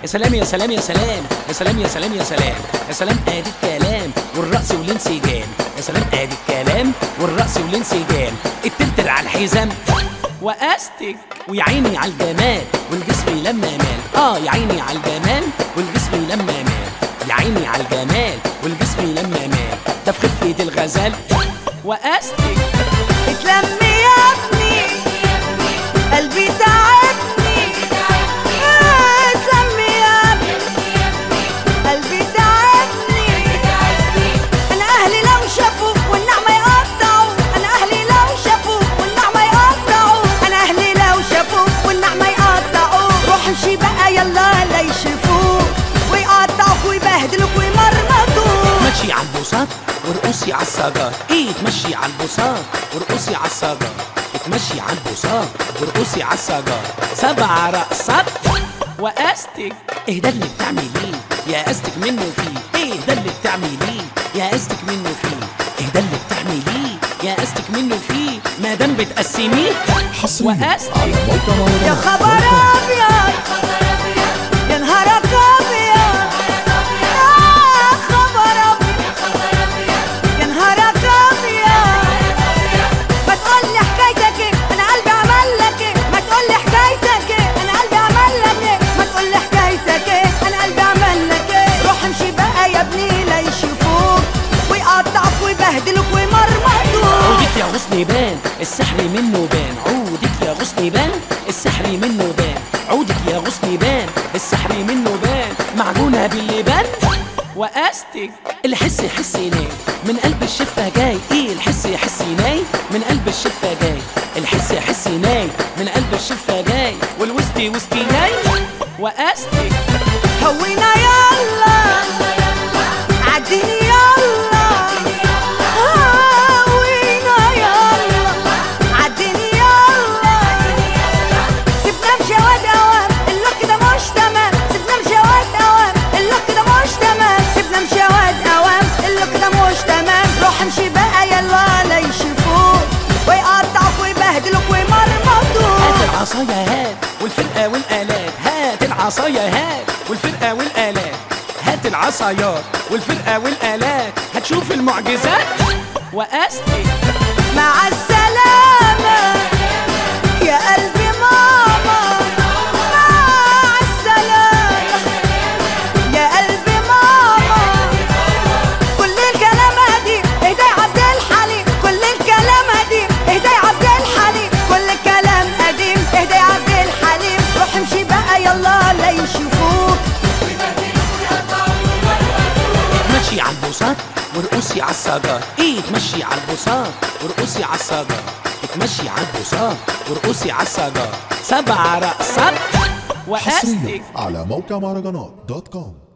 سلام يا سلام يا سلام يا سلام يا سلام يا سلام يا سلام ادي الكلام والرقص والانسجام يا سلام ادي الكلام والرقص والانسجام التلتر على الحزام واستك ويا عيني على الجمال والجسم لما مال اه يا عيني على الجمال والجسم لما مال يا عيني على الجمال والجسم لما مال ده في خفة الغزال واستك اتلم يا ابني قلبي تعبني اتلم يا ابني قلبي تعبني انا اهلي لو شافوا والنعمة يقطعوا انا اهلي لو شافوا والنعمة يقطعوا انا اهلي لو شافوا والنعمة يقطعوا روح امشي بقى يلا لا يشوفوك ويقطعوك ويبهدلوك ويمرمطوك تمشي على البساط وارقصي على السجار ايه تمشي على البساط وارقصي على السجار تمشي على البساط وارقصي على السجار سبع رقصات واستك ايه ده اللي بتعمليه يا استك منه فيه ايه ده اللي بتعمليه يا استك منه فيه ايه ده اللي بتعمليه يا استك منه فيه ما دام بتقسميه حصريا وأستك. على موقع يا مهرجانات خبر دوت كوم. ابيض يا نهارك ابيض يا خبر ابيض يا نهارك ابيض ما تقول لي حكايتك ايه انا قلبي عمل لك ايه ما تقول لي حكايتك ايه انا قلبي عمل لك ايه ما تقول لي حكايتك ايه انا قلبي عمل لك ايه روح امشي بقى يا ابني لا يشوفوك ويقطعوك ويبهدلوك ويمرمطوك عودك يا غصن بان السحر منه بان عودك يا غصن بان السحر منه بان عودك يا غصن بان السحر منه بان معجونة باللبان وأستك الحس حس ناي من قلب الشفة جاي ايه الحس حس ناي من قلب الشفة جاي الحس حس ناي من قلب الشفة جاي والوسطي وسطي ناي وأستك هوينا يلا عديني يلا هوينا يلا عديني يلا سيبنا مشوات اوام اللوك ده مش تمام سيبنا مشوات اوام اللوك ده مش تمام سيبنا مشوات اوام اللوك ده مش تمام روح امشي بقى يلا لا يشوفوك ويقطعوك ويبهدلوك ويمرمطوك هات العصاية هات والفرقة والآلات هات العصاية هات والفرقة والآلات هات العصايات والفرقة والآلات هتشوف المعجزات وأستك مع السلامة يا قلبي ماما مع السلامة يا قلبي ماما كل الكلام دي اهدى يا عبد الحليم كل الكلام دي اهدى يا عبد الحليم كل الكلام قديم اهدى يا عبد الحليم روح امشي بقى يلا لا يشوفوك تمشي على البساط وارقصي على السجار ايه تمشي على البساط وارقصي على السجار تمشي على البساط وارقصي على السجار سبع رقصات حصريا وأستك على موقع مهرجانات دوت كوم